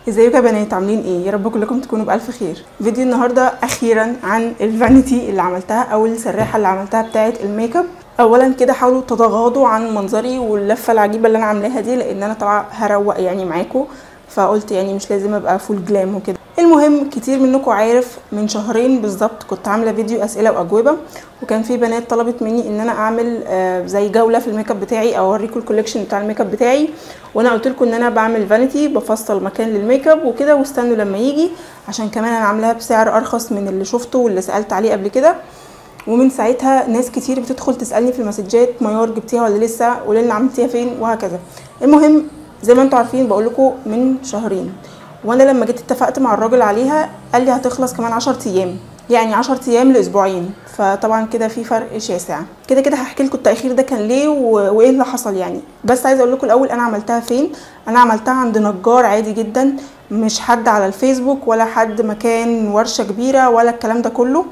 ازيكم يا بنات عاملين ايه يا رب كلكم تكونوا بالف خير فيديو النهارده اخيرا عن الفانيتي اللي عملتها او السراحه اللي عملتها بتاعه الميك اب اولا كده حاولوا تتغاضوا عن منظري واللفه العجيبه اللي انا عاملاها دي لان انا طالعه هروق يعني معاكم فقلت يعني مش لازم ابقى فول جلام وكده المهم كتير منكم عارف من شهرين بالظبط كنت عامله فيديو اسئله واجوبه وكان في بنات طلبت مني ان انا اعمل آه زي جوله في الميك اب بتاعي او اوريكم الكوليكشن بتاع الميك اب بتاعي وانا قلت لكم ان انا بعمل فانيتي بفصل مكان للميك اب وكده واستنوا لما يجي عشان كمان انا عاملاها بسعر ارخص من اللي شفته واللي سالت عليه قبل كده ومن ساعتها ناس كتير بتدخل تسالني في المسجات ميار جبتيها ولا لسه قولي لنا عملتيها فين وهكذا المهم زي ما انتم عارفين بقول لكم من شهرين وانا لما جيت اتفقت مع الراجل عليها قال لي هتخلص كمان 10 ايام يعني 10 ايام لاسبوعين فطبعا كده في فرق شاسع كده كده هحكي لكم التاخير ده كان ليه و... وايه اللي حصل يعني بس عايزه اقول لكم الاول انا عملتها فين انا عملتها عند نجار عادي جدا مش حد على الفيسبوك ولا حد مكان ورشه كبيره ولا الكلام ده كله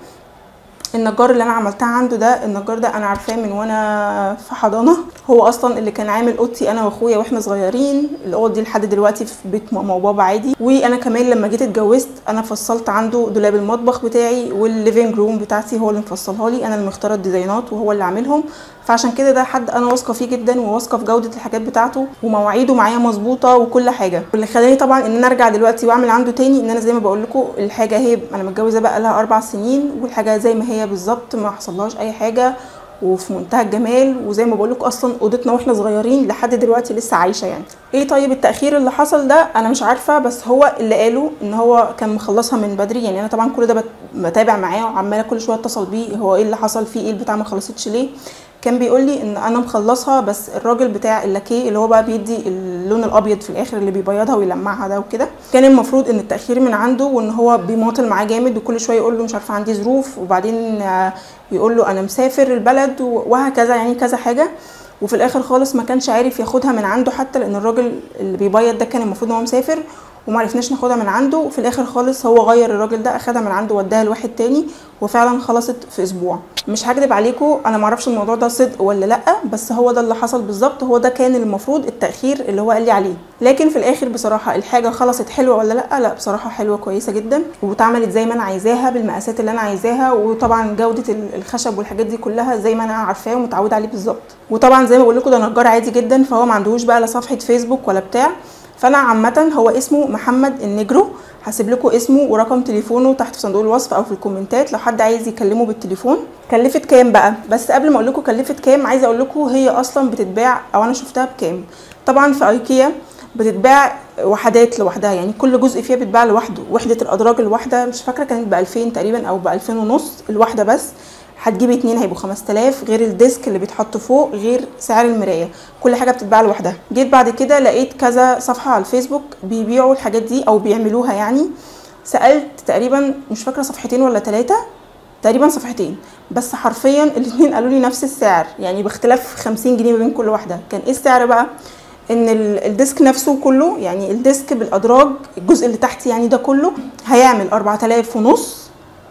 النجار اللي انا عملتها عنده ده النجار ده انا عارفاه من وانا في حضانه هو اصلا اللي كان عامل اوضتي انا واخويا واحنا صغيرين الاوض دي لحد دلوقتي في بيت ماما وبابا عادي وانا كمان لما جيت اتجوزت انا فصلت عنده دولاب المطبخ بتاعي والليفينج روم بتاعتي هو اللي مفصلها لي انا اللي مختاره الديزاينات وهو اللي عاملهم فعشان كده ده حد انا واثقه فيه جدا وواثقه في جوده الحاجات بتاعته ومواعيده معايا مظبوطه وكل حاجه واللي خلاني طبعا ان انا ارجع دلوقتي واعمل عنده تاني ان انا زي ما بقول لكم الحاجه هي انا متجوزه بقى لها اربع سنين والحاجه زي ما هي بالظبط ما حصلهاش اي حاجه وفي منتهى الجمال وزي ما بقول لكم اصلا اوضتنا واحنا صغيرين لحد دلوقتي لسه عايشه يعني ايه طيب التاخير اللي حصل ده انا مش عارفه بس هو اللي قاله ان هو كان مخلصها من بدري يعني انا طبعا كل ده بتابع معاه وعماله كل شويه اتصل بيه هو ايه اللي حصل فيه ايه البتاع ما خلصتش ليه كان بيقول لي ان انا مخلصها بس الراجل بتاع اللاكيه اللي هو بقى بيدي اللون الابيض في الاخر اللي بيبيضها ويلمعها ده وكده كان المفروض ان التاخير من عنده وان هو بيماطل معاه جامد وكل شويه يقول له مش عارفه عندي ظروف وبعدين يقول له انا مسافر البلد وهكذا يعني كذا حاجه وفي الاخر خالص ما كانش عارف ياخدها من عنده حتى لان الراجل اللي بيبيض ده كان المفروض ان هو مسافر وما عرفناش ناخدها من عنده وفي الاخر خالص هو غير الراجل ده اخدها من عنده وداها لواحد تاني وفعلا خلصت في اسبوع مش هكدب عليكم انا معرفش الموضوع ده صدق ولا لا بس هو ده اللي حصل بالظبط هو ده كان المفروض التاخير اللي هو قال لي عليه لكن في الاخر بصراحه الحاجه خلصت حلوه ولا لا لا بصراحه حلوه كويسه جدا واتعملت زي ما انا عايزاها بالمقاسات اللي انا عايزاها وطبعا جوده الخشب والحاجات دي كلها زي ما انا عارفاه ومتعوده عليه بالظبط وطبعا زي ما بقول لكم ده نجار عادي جدا فهو ما عندهوش بقى لا صفحه فيسبوك ولا بتاع فانا عامه هو اسمه محمد النجرو هسيب لكم اسمه ورقم تليفونه تحت في صندوق الوصف او في الكومنتات لو حد عايز يكلمه بالتليفون كلفت كام بقى بس قبل ما اقول لكم كلفت كام عايزه اقول لكم هي اصلا بتتباع او انا شفتها بكام طبعا في ايكيا بتتباع وحدات لوحدها يعني كل جزء فيها بيتباع لوحده وحده الادراج الواحده مش فاكره كانت ب 2000 تقريبا او ب 2000 ونص الواحده بس هتجيبي اتنين هيبقوا 5000 غير الديسك اللي بيتحط فوق غير سعر المرايه كل حاجه بتتباع لوحدها جيت بعد كده لقيت كذا صفحه على الفيسبوك بيبيعوا الحاجات دي او بيعملوها يعني سالت تقريبا مش فاكره صفحتين ولا ثلاثه تقريبا صفحتين بس حرفيا الاثنين قالوا لي نفس السعر يعني باختلاف 50 جنيه ما بين كل واحده كان ايه السعر بقى ان الديسك نفسه كله يعني الديسك بالادراج الجزء اللي تحت يعني ده كله هيعمل 4000 ونص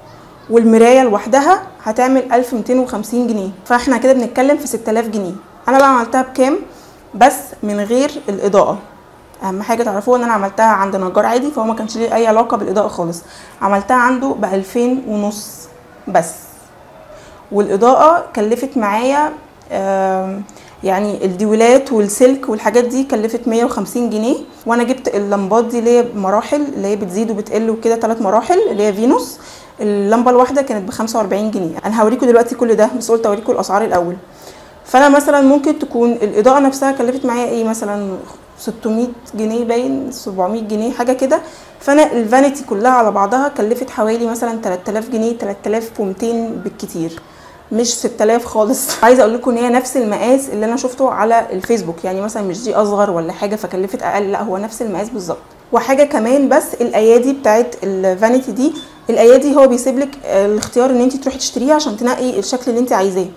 والمرايه لوحدها هتعمل 1250 جنيه فاحنا كده بنتكلم في 6000 جنيه انا بقى عملتها بكام بس من غير الاضاءه اهم حاجه تعرفوها ان انا عملتها عند نجار عادي فهو ما كانش ليه اي علاقه بالاضاءه خالص عملتها عنده ب 2000 ونص بس والاضاءه كلفت معايا يعني الديولات والسلك والحاجات دي كلفت 150 جنيه وانا جبت اللمبات دي اللي هي بمراحل اللي هي بتزيد وبتقل وكده ثلاث مراحل اللي هي فينوس اللمبه الواحده كانت ب 45 جنيه انا هوريكم دلوقتي كل ده بس قلت اوريكم الاسعار الاول فانا مثلا ممكن تكون الاضاءه نفسها كلفت معايا ايه مثلا 600 جنيه باين 700 جنيه حاجه كده فانا الفانيتي كلها على بعضها كلفت حوالي مثلا 3000 جنيه 3200 بالكتير مش 6000 خالص عايزه اقول لكم ان هي نفس المقاس اللي انا شفته على الفيسبوك يعني مثلا مش دي اصغر ولا حاجه فكلفت اقل لا هو نفس المقاس بالظبط وحاجه كمان بس الايادي بتاعت الفانيتي دي الايادي هو بيسيب لك الاختيار ان انت تروحي تشتريها عشان تنقي الشكل اللي انت عايزاه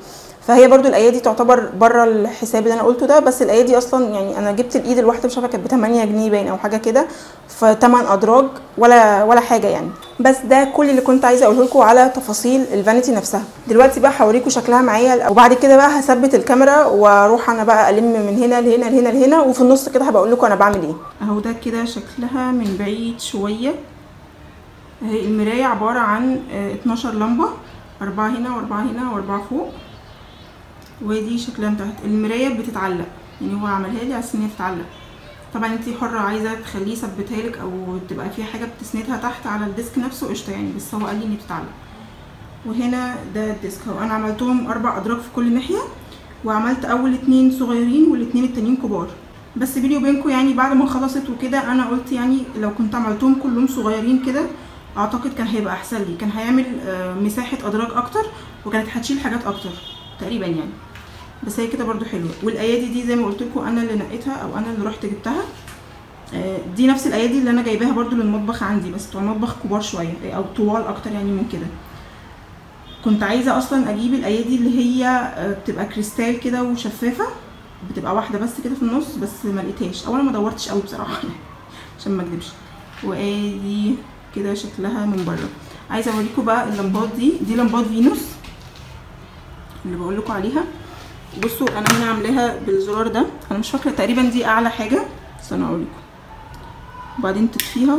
فهي برضو الايادي تعتبر بره الحساب اللي انا قلته ده بس الايادي اصلا يعني انا جبت الايد الواحده مش عارفه كانت ب 8 جنيه باين او حاجه كده فتمن ادراج ولا ولا حاجه يعني بس ده كل اللي كنت عايزه اقوله لكم على تفاصيل الفانيتي نفسها دلوقتي بقى هوريكم شكلها معايا وبعد كده بقى هثبت الكاميرا واروح انا بقى الم من هنا لهنا لهنا لهنا وفي النص كده هبقى اقول لكم انا بعمل ايه اهو ده كده شكلها من بعيد شويه اهي المرايه عباره عن 12 لمبه أربعة هنا وأربعة هنا وأربعة فوق ودي شكلها من تحت المرايه بتتعلق يعني هو عملها لي على ان هي تتعلق طبعا انت حره عايزه تخليه يثبتها لك او تبقى فيها حاجه بتسندها تحت على الديسك نفسه قشطه يعني بس هو قال لي ان بتتعلق وهنا ده الديسك هو انا عملتهم اربع ادراج في كل ناحيه وعملت اول اتنين صغيرين والاتنين التانيين كبار بس بيني وبينكم يعني بعد ما خلصت وكده انا قلت يعني لو كنت عملتهم كلهم صغيرين كده اعتقد كان هيبقى احسن لي كان هيعمل مساحه ادراج اكتر وكانت هتشيل حاجات اكتر تقريبا يعني بس هي كده برضو حلوه والايادي دي زي ما قلت لكم انا اللي نقيتها او انا اللي رحت جبتها دي نفس الايادي اللي انا جايباها برضو للمطبخ عندي بس بتوع المطبخ كبار شويه او طوال اكتر يعني من كده كنت عايزه اصلا اجيب الايادي اللي هي بتبقى كريستال كده وشفافه بتبقى واحده بس كده في النص بس ما لقيتهاش اولا ما دورتش قوي بصراحه عشان ما اكدبش وادي كده شكلها من بره عايزه اوريكم بقى اللمبات دي دي لمبات فينوس اللي بقول لكم عليها بصوا انا هنا عاملاها بالزرار ده انا مش فاكره تقريبا دي اعلى حاجه استنوا اقول لكم وبعدين تطفيها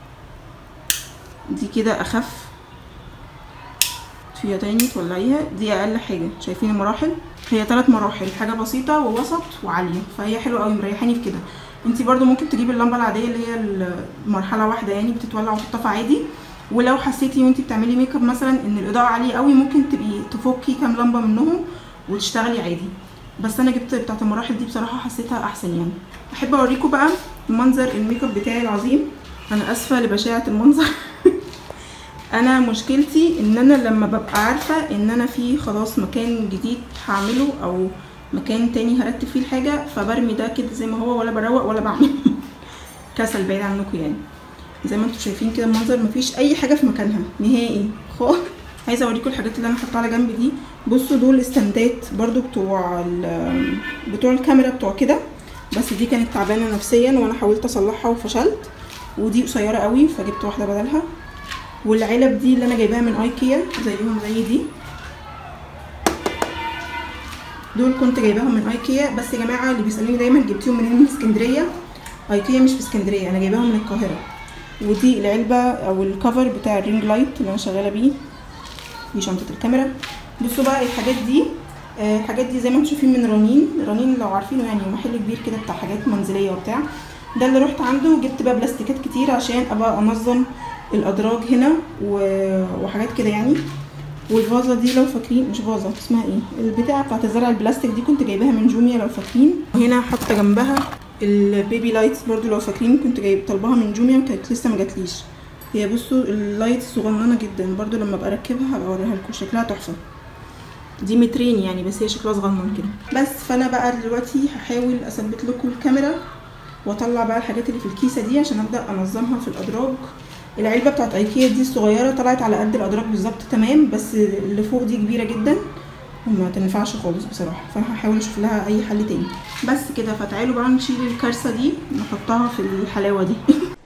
دي كده اخف تطفيها تاني تولعيها دي اقل حاجه شايفين المراحل هي ثلاث مراحل حاجه بسيطه ووسط وعاليه فهي حلوه قوي مريحاني في كده انت برضو ممكن تجيبي اللمبه العاديه اللي هي المرحله واحده يعني بتتولع وتطفى عادي ولو حسيتي وانت بتعملي ميك اب مثلا ان الاضاءه عاليه قوي ممكن تبقي تفكي كام لمبه منهم وتشتغلي عادي بس انا جبت بتاعه المراحل دي بصراحه حسيتها احسن يعني احب اوريكم بقى منظر الميك اب بتاعي العظيم انا اسفه لبشاعه المنظر انا مشكلتي ان انا لما ببقى عارفه ان انا في خلاص مكان جديد هعمله او مكان تاني هرتب فيه الحاجه فبرمي ده كده زي ما هو ولا بروق ولا بعمل كسل بعيد عنكم يعني زي ما انتم شايفين كده المنظر مفيش اي حاجه في مكانها نهائي خالص عايزه اوريكم الحاجات اللي انا حاطاها على جنب دي بصوا دول استندات برضو بتوع بتوع الكاميرا بتوع كده بس دي كانت تعبانه نفسيا وانا حاولت اصلحها وفشلت ودي قصيره قوي فجبت واحده بدلها والعلب دي اللي انا جايباها من ايكيا زيهم زي دي دول كنت جايباهم من ايكيا بس يا جماعه اللي بيسالوني دايما جبتيهم منين من اسكندريه ايكيا مش في اسكندريه انا جايباهم من القاهره ودي العلبه او الكفر بتاع الرينج لايت اللي انا شغاله بيه دي شنطه الكاميرا بصوا بقى الحاجات دي آه الحاجات دي زي ما انتم شايفين من رنين رنين لو عارفينه يعني محل كبير كده بتاع حاجات منزليه وبتاع ده اللي رحت عنده وجبت بقى بلاستيكات كتير عشان ابقى انظم الادراج هنا وحاجات كده يعني والفازه دي لو فاكرين مش فازه اسمها ايه البتاعه بتاعت الزرع البلاستيك دي كنت جايباها من جوميا لو فاكرين وهنا حاطه جنبها البيبي لايتس برضو لو فاكرين كنت جايب طالباها من جوميا وكانت لسه ما جاتليش هي بصوا اللايت صغننه جدا برضو لما ابقى اركبها هبقى اوريها لكم شكلها تحفه دي مترين يعني بس هي شكلها صغنن كده بس فانا بقى دلوقتي هحاول اثبت لكم الكاميرا واطلع بقى الحاجات اللي في الكيسه دي عشان ابدا انظمها في الادراج العلبه بتاعت ايكيا دي الصغيره طلعت على قد الادراج بالظبط تمام بس اللي فوق دي كبيره جدا وما تنفعش خالص بصراحه فانا هحاول اشوف لها اي حل تاني بس كده فتعالوا بقى نشيل الكارثه دي نحطها في الحلاوه دي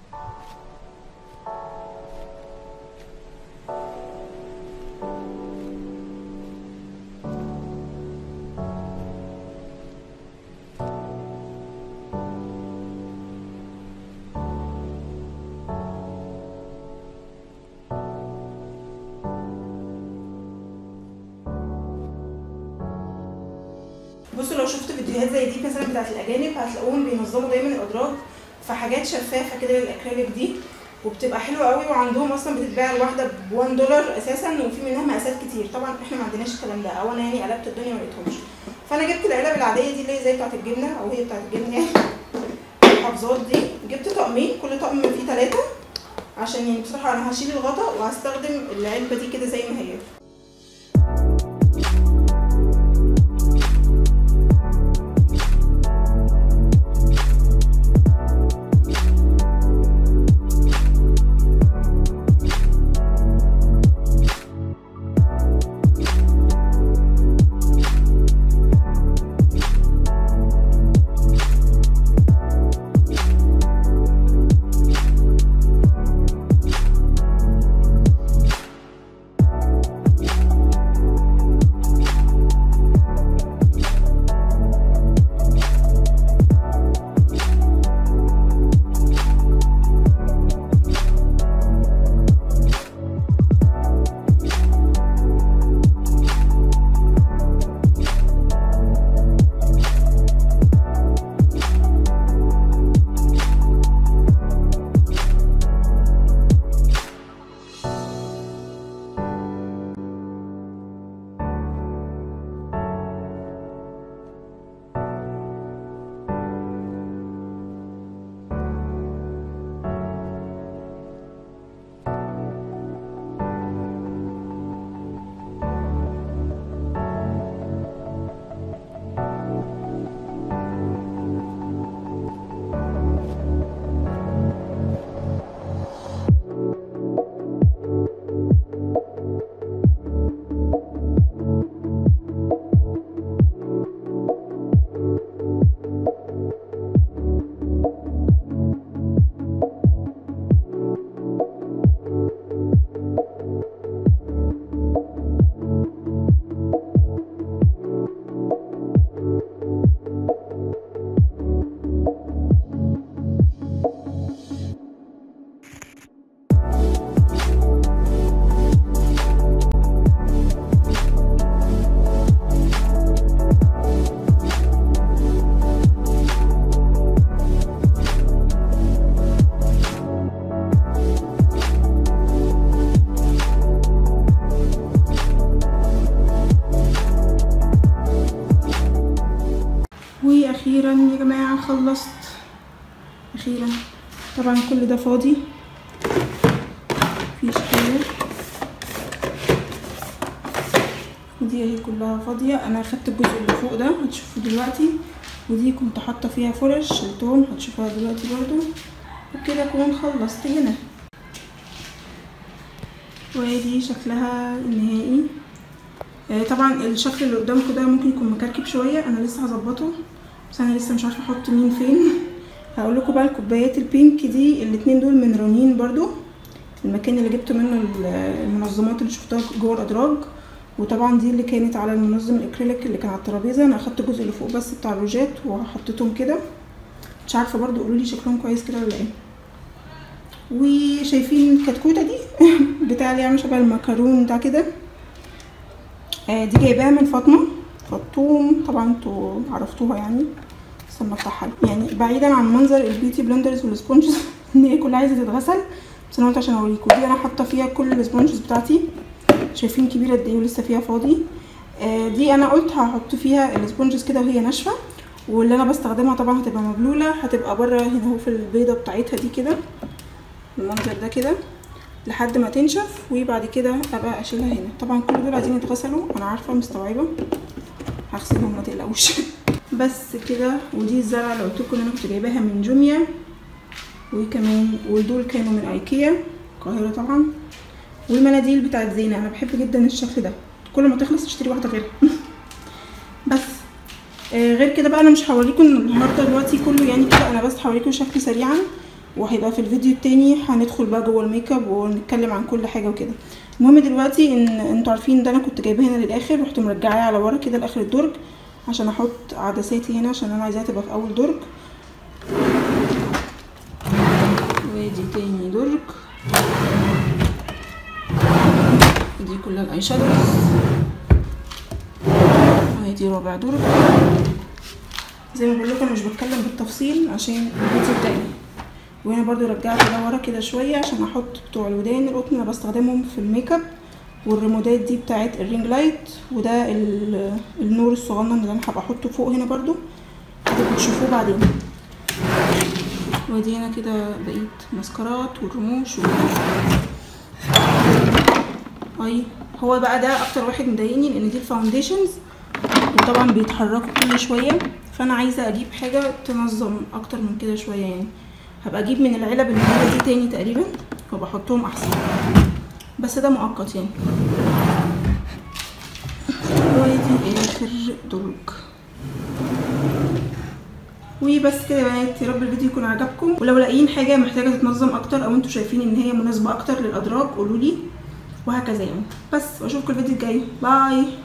بصوا لو شفت فيديوهات زي دي مثلا بتاعت الاجانب هتلاقوهم بينظموا دايما الادراج في حاجات شفافه كده للاكريليك دي وبتبقى حلوه قوي وعندهم اصلا بتتباع الواحده ب 1 دولار اساسا وفي منها مقاسات كتير طبعا احنا ما عندناش الكلام ده او انا يعني قلبت الدنيا ما لقيتهمش فانا جبت العلب العاديه دي اللي هي زي بتاعت الجبنه او هي بتاعت الجبنه يعني الحافظات دي جبت طقمين كل طقم فيه ثلاثه عشان يعني بصراحه انا هشيل الغطا وهستخدم العلبه دي كده زي ما هي اخيرا يا جماعه خلصت اخيرا طبعا كل ده فاضي مفيش حاجه ودي اهي كلها فاضيه انا اخدت الجزء اللي فوق ده هتشوفوه دلوقتي ودي كنت حاطه فيها فرش شلتهم هتشوفوها دلوقتي برضو وكده اكون خلصت هنا وادي شكلها النهائي آه طبعا الشكل اللي قدامكم ده ممكن يكون مكركب شويه انا لسه هظبطه بس انا لسه مش عارفه احط مين فين هقول لكم بقى الكوبايات البينك دي الاتنين دول من رنين برضو المكان اللي جبت منه المنظمات اللي شفتها جوه الادراج وطبعا دي اللي كانت على المنظم الاكريليك اللي كان على الترابيزه انا اخدت الجزء اللي فوق بس بتاع الروجات وحطيتهم كده مش عارفه برضو قولوا لي شكلهم كويس كده ولا ايه وشايفين الكتكوته دي بتاع اللي عامل شبه المكرون ده كده آه دي جايباها من فاطمه فطوم طبعا انتوا عرفتوها يعني بس اما افتحها يعني بعيدا عن منظر البيوتي بلندرز والسبونجز ان هي كلها عايزه تتغسل بس انا قلت عشان اوريكم دي انا حاطه فيها كل السبونجز بتاعتي شايفين كبيره قد ايه ولسه فيها فاضي آه دي انا قلت هحط فيها السبونجز كده وهي ناشفه واللي انا بستخدمها طبعا هتبقى مبلوله هتبقى بره هنا اهو في البيضه بتاعتها دي كده المنظر ده كده لحد ما تنشف وبعد كده ابقى اشيلها هنا طبعا كل دول عايزين يتغسلوا انا عارفه مستوعبه هغسلهم ما تقلقوش بس كده ودي الزرعه اللي قلت لكم ان انا كنت جايباها من جوميا وكمان ودول كانوا من ايكيا القاهره طبعا والمناديل بتاعت زينه انا بحب جدا الشكل ده كل ما تخلص اشتري واحده غيرها بس آه غير كده بقى انا مش هوريكم النهارده دلوقتي كله يعني كده انا بس هوريكم شكل سريعا وهيبقى في الفيديو التاني هندخل بقى جوه الميك اب ونتكلم عن كل حاجه وكده المهم دلوقتي ان انتوا عارفين ده انا كنت جايباه هنا للاخر رحت مرجعاه على ورا كده لاخر الدرج عشان احط عدساتي هنا عشان انا عايزاها تبقى في اول درج وادي تاني درج دي كلها الاي شادوز وادي رابع درج زي ما بقول لكم انا مش بتكلم بالتفصيل عشان الفيديو التاني وهنا برضو رجعت ده ورا كده شويه عشان احط بتوع الودان القطن اللي بستخدمهم في الميك اب والريمودات دي بتاعت الرينج لايت وده النور الصغنن اللي انا هبقى احطه فوق هنا برضو هتبقوا تشوفوه بعدين ودي هنا كده بقيت ماسكارات والرموش و اي هو بقى ده اكتر واحد مضايقني لان دي الفاونديشنز وطبعا بيتحركوا كل شويه فانا عايزه اجيب حاجه تنظم اكتر من كده شويه يعني هبقى اجيب من العلب اللي هي دي تاني تقريبا وبحطهم احسن بس ده مؤقت يعني ودي اخر درج وبس كده يا بنات يا رب الفيديو يكون عجبكم ولو لاقيين حاجه محتاجه تتنظم اكتر او انتوا شايفين ان هي مناسبه اكتر للادراج قولوا لي وهكذا يعني بس واشوفكم الفيديو الجاي باي